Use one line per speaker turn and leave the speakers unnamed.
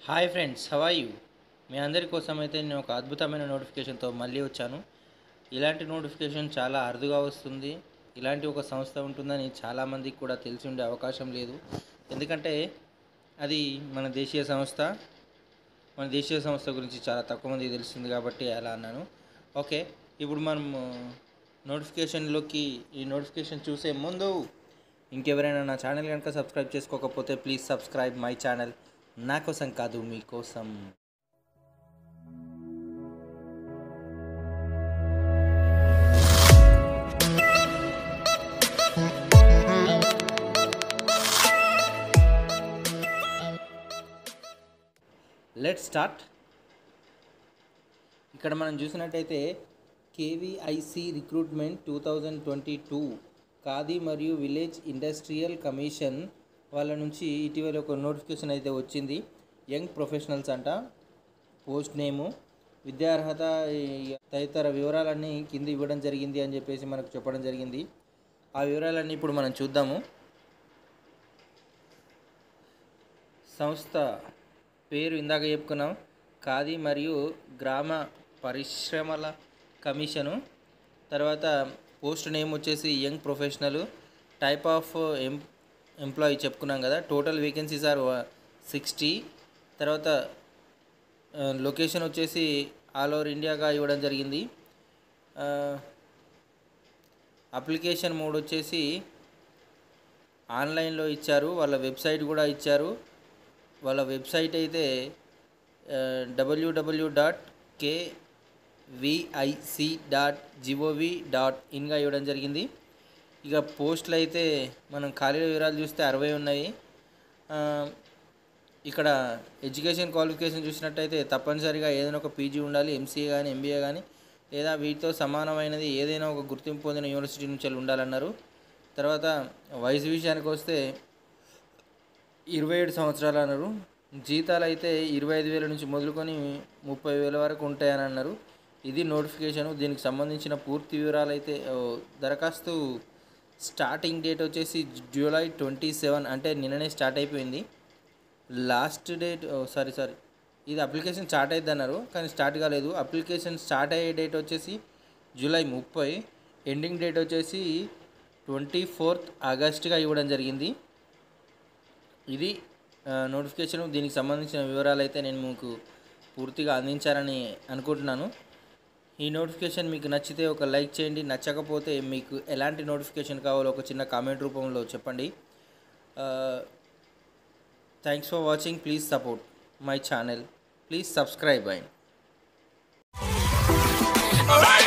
hi friends how are you మీ అందరి కోసం అయితే నేను ఒక అద్భుతమైన నోటిఫికేషన్తో మళ్ళీ వచ్చాను ఇలాంటి నోటిఫికేషన్ చాలా అరుదుగా వస్తుంది ఇలాంటి ఒక సంస్థ ఉంటుందని చాలామందికి కూడా తెలిసి ఉండే అవకాశం లేదు ఎందుకంటే అది మన దేశీయ సంస్థ మన దేశీయ సంస్థ గురించి చాలా తక్కువ మందికి తెలుస్తుంది కాబట్టి అలా అన్నాను ఓకే ఇప్పుడు మనం నోటిఫికేషన్లోకి ఈ నోటిఫికేషన్ చూసే ముందు ఇంకెవరైనా నా ఛానల్ కనుక సబ్స్క్రైబ్ చేసుకోకపోతే ప్లీజ్ సబ్స్క్రైబ్ మై ఛానల్ నా కోసం కాదు మీకోసం లెట్ స్టార్ట్ ఇక్కడ మనం చూసినట్టయితే KVIC recruitment two thousand twenty two Khadi మరియు విలేజ్ ఇండస్ట్రియల్ కమిషన్ వాళ్ళ నుంచి ఇటీవల ఒక నోటిఫికేషన్ అయితే వచ్చింది యంగ్ ప్రొఫెషనల్స్ అంట పోస్ట్ నేము విద్యార్హత ఈ తదితర వివరాలన్నీ కింద ఇవ్వడం జరిగింది అని చెప్పేసి మనకు చెప్పడం జరిగింది ఆ వివరాలన్నీ ఇప్పుడు మనం చూద్దాము సంస్థ పేరు ఇందాక చెప్పుకున్నాం ఖాదీ మరియు గ్రామ పరిశ్రమల కమిషను తర్వాత పోస్ట్ నేమ్ వచ్చేసి యంగ్ ప్రొఫెషనల్ టైప్ ఆఫ్ ఎం ఎంప్లాయీ చెప్పుకున్నాం కదా టోటల్ వేకెన్సీస్ ఆర్ సిక్స్టీ తర్వాత లొకేషన్ వచ్చేసి ఆల్ ఓవర్ ఇండియాగా ఇవ్వడం జరిగింది అప్లికేషన్ మోడ్ వచ్చేసి ఆన్లైన్లో ఇచ్చారు వాళ్ళ వెబ్సైట్ కూడా ఇచ్చారు వాళ్ళ వెబ్సైట్ అయితే W W dot KVIC dot GOV dot ఇన్గా ఇవ్వడం జరిగింది ఇక పోస్టులు అయితే మనం ఖాళీల వివరాలు చూస్తే అరవై ఉన్నాయి ఇక్కడ ఎడ్యుకేషన్ క్వాలిఫికేషన్ చూసినట్టయితే తప్పనిసరిగా ఏదైనా ఒక పీజీ ఉండాలి ఎంసీఏ కానీ ఎంబీఏ కానీ లేదా వీటితో సమానమైనది ఏదైనా ఒక గుర్తింపు పొందిన యూనివర్సిటీ నుంచి ఉండాలన్నారు తర్వాత వయసు విషయానికి వస్తే ఇరవై ఏడు సంవత్సరాలు అన్నారు జీతాలు అయితే ఇరవై ఐదు వేల నుంచి మొదలుకొని ముప్పై వేల వరకు ఉంటాయని అన్నారు ఇది నోటిఫికేషన్ దీనికి సంబంధించిన పూర్తి వివరాలు అయితే దరఖాస్తు స్టార్టింగ్ డేట్ వచ్చేసి జూలై ట్వంటీ సెవెన్ అంటే నిన్ననే స్టార్ట్ అయిపోయింది లాస్ట్ డేట్ సారీ సారీ ఇది అప్లికేషన్ స్టార్ట్ అయ్యింది అన్నారు కానీ స్టార్ట్ కాలేదు అప్లికేషన్ స్టార్ట్ అయ్యే డేట్ వచ్చేసి జూలై ముప్పై ఎండింగ్ డేట్ వచ్చేసి ట్వంటీ ఫోర్త్ ఆగస్ట్గా ఇవ్వడం జరిగింది ఇది నోటిఫికేషన్ దీనికి సంబంధించిన వివరాలు అయితే నేను మీకు పూర్తిగా అందించారని అనుకుంటున్నాను ఈ నోటిఫికేషన్ మీకు నచ్చితే ఒక లైక్ చేయండి నచ్చకపోతే మీకు ఎలాంటి నోటిఫికేషన్ కావాలో ఒక చిన్న కామెంట్ రూపంలో చెప్పండి thanks for watching please support my channel please subscribe and